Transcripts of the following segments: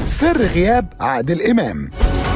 سر غياب عادل إمام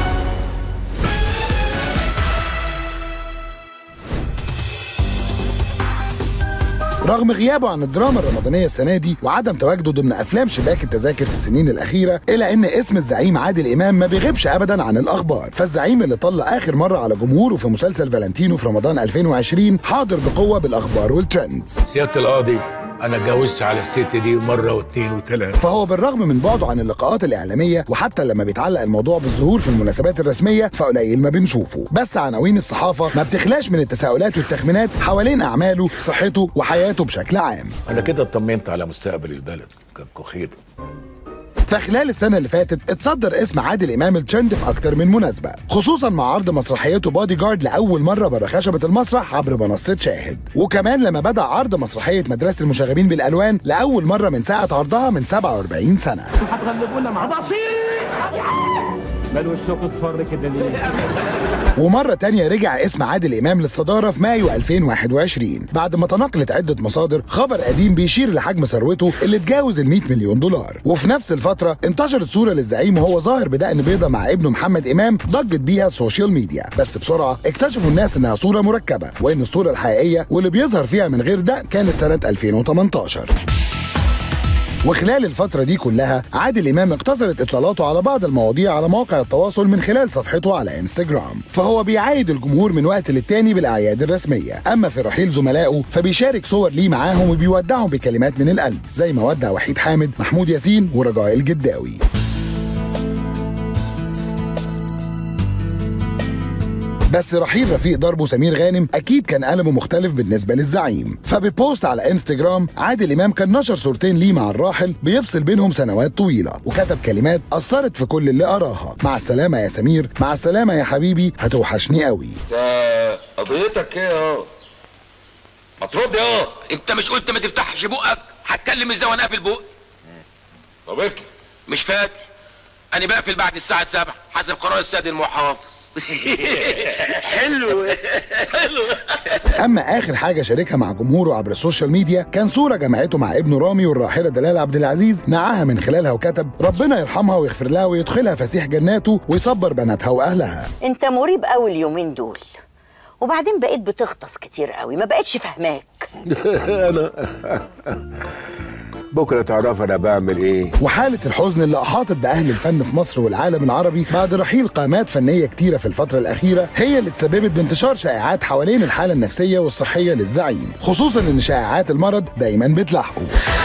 رغم غيابه عن الدراما الرمضانيه السنه دي وعدم تواجده ضمن افلام شباك التذاكر في السنين الاخيره الا ان اسم الزعيم عادل امام ما بيغيبش ابدا عن الاخبار فالزعيم اللي طلع اخر مره على جمهوره في مسلسل فالنتينو في رمضان 2020 حاضر بقوه بالاخبار والترندز سيادة القاضي أنا اتجوزت على الست دي مرة واثنين وثلاثة فهو بالرغم من بعده عن اللقاءات الإعلامية وحتى لما بيتعلق الموضوع بالظهور في المناسبات الرسمية فقليل ما بنشوفه بس عناوين الصحافة ما بتخلاش من التساؤلات والتخمينات حوالين أعماله صحته وحياته بشكل عام أنا كده اطمنت على مستقبل البلد كان خير فخلال السنة اللي فاتت اتصدر اسم عادل إمام الترند في أكتر من مناسبة خصوصا مع عرض مسرحيته بادي جارد لأول مرة بره خشبة المسرح عبر منصة شاهد وكمان لما بدأ عرض مسرحية مدرسة المشاغبين بالألوان لأول مرة من ساعة عرضها من 47 سنة هتغلبونا مع بسيط مال وشك اصفر كده ليه؟ ومرة تانية رجع اسم عادل إمام للصدارة في مايو 2021 بعد ما تناقلت عدة مصادر خبر قديم بيشير لحجم ثروته اللي تجاوز ال 100 مليون دولار وفي نفس الفترة انتشرت صورة للزعيم وهو ظاهر بدقن بيضة مع ابنه محمد إمام ضجت بيها السوشيال ميديا بس بسرعة اكتشفوا الناس إنها صورة مركبة وإن الصورة الحقيقية واللي بيظهر فيها من غير ده كانت سنة 2018 وخلال الفترة دي كلها عادل إمام اقتصرت إطلالاته على بعض المواضيع على مواقع التواصل من خلال صفحته على انستجرام فهو بيعايد الجمهور من وقت للتاني بالأعياد الرسمية أما في رحيل زملائه فبيشارك صور ليه معاهم وبيودعهم بكلمات من القلب زي ما ودع وحيد حامد محمود ياسين ورجاء الجداوي بس رحيل رفيق دربه سمير غانم اكيد كان قلمه مختلف بالنسبه للزعيم فببوست على انستجرام عادل امام كان نشر صورتين ليه مع الراحل بيفصل بينهم سنوات طويله وكتب كلمات اثرت في كل اللي قراها مع السلامه يا سمير مع السلامه يا حبيبي هتوحشني قوي ده قضيتك ايه يا ما ترد يا انت مش قلت ما تفتحش بقك هتكلم ازاي وانا قافل بقي طب افتح مش فاكر انا بقفل بعد الساعه 7 حسب قرار السيد المحافظ حلو حلو اما اخر حاجه شاركها مع جمهوره عبر السوشيال ميديا كان صوره جمعته مع ابنه رامي والراحله دلال عبد العزيز نعاها من خلالها وكتب ربنا يرحمها ويغفر لها ويدخلها فسيح جناته ويصبر بناتها واهلها انت مريب قوي اليومين دول وبعدين بقيت بتغطس كتير قوي ما بقتش فاهماك انا بكره تعرف انا بعمل ايه وحالة الحزن اللي أحاطت بأهل الفن في مصر والعالم العربي بعد رحيل قامات فنية كتيرة في الفترة الأخيرة هي اللي تسببت بانتشار شائعات حوالين الحالة النفسية والصحية للزعيم خصوصا إن شائعات المرض دايما بتلاحقه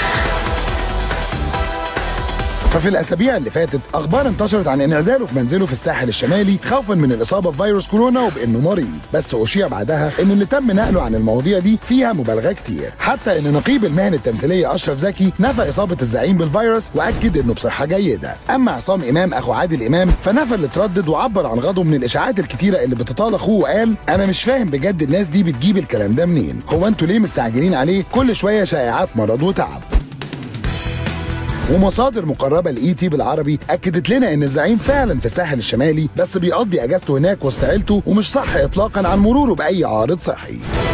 ففي الاسابيع اللي فاتت اخبار انتشرت عن انعزاله في منزله في الساحل الشمالي خوفا من الاصابه بفيروس كورونا وبانه مريض بس اشيع بعدها ان اللي تم نقله عن المواضيع دي فيها مبالغه كتير حتى ان نقيب المهن التمثيليه اشرف زكي نفى اصابه الزعيم بالفيروس واكد انه بصحه جيده اما عصام امام اخو عادل امام فنفى اللي اتردد وعبر عن غضبه من الاشاعات الكتيره اللي بتطال اخوه وقال انا مش فاهم بجد الناس دي بتجيب الكلام ده منين هو انتوا ليه مستعجلين عليه كل شويه شائعات مرض وتعب ومصادر مقربه لاي تي بالعربي اكدت لنا ان الزعيم فعلا في الساحل الشمالي بس بيقضي اجازته هناك وسط عيلته ومش صح اطلاقا عن مروره باي عارض صحي